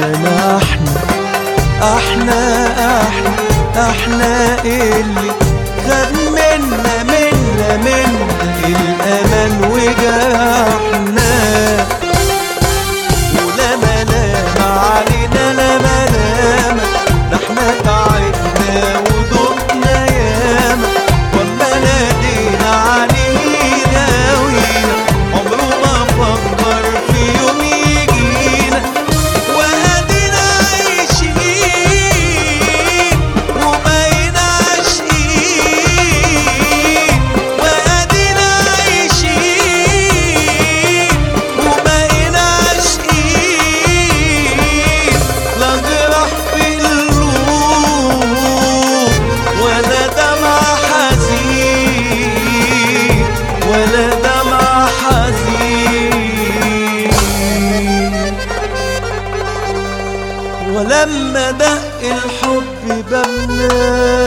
انا احنا احنا احنا احنا اللي خد منا منا منا الامان وجرحنا ولا ملام علينا لا ملام ده احنا تعبنا ودقنا ياما وما نادينا علينا وينا عمره ما فكر في يوم يجينا وادينا عايشين وبقينا عاشقين وادينا عايشين وبقينا عاشقين لا جرح في الروح ولا دمع حزين ولا دمع حزين ولما دق الحب بابنا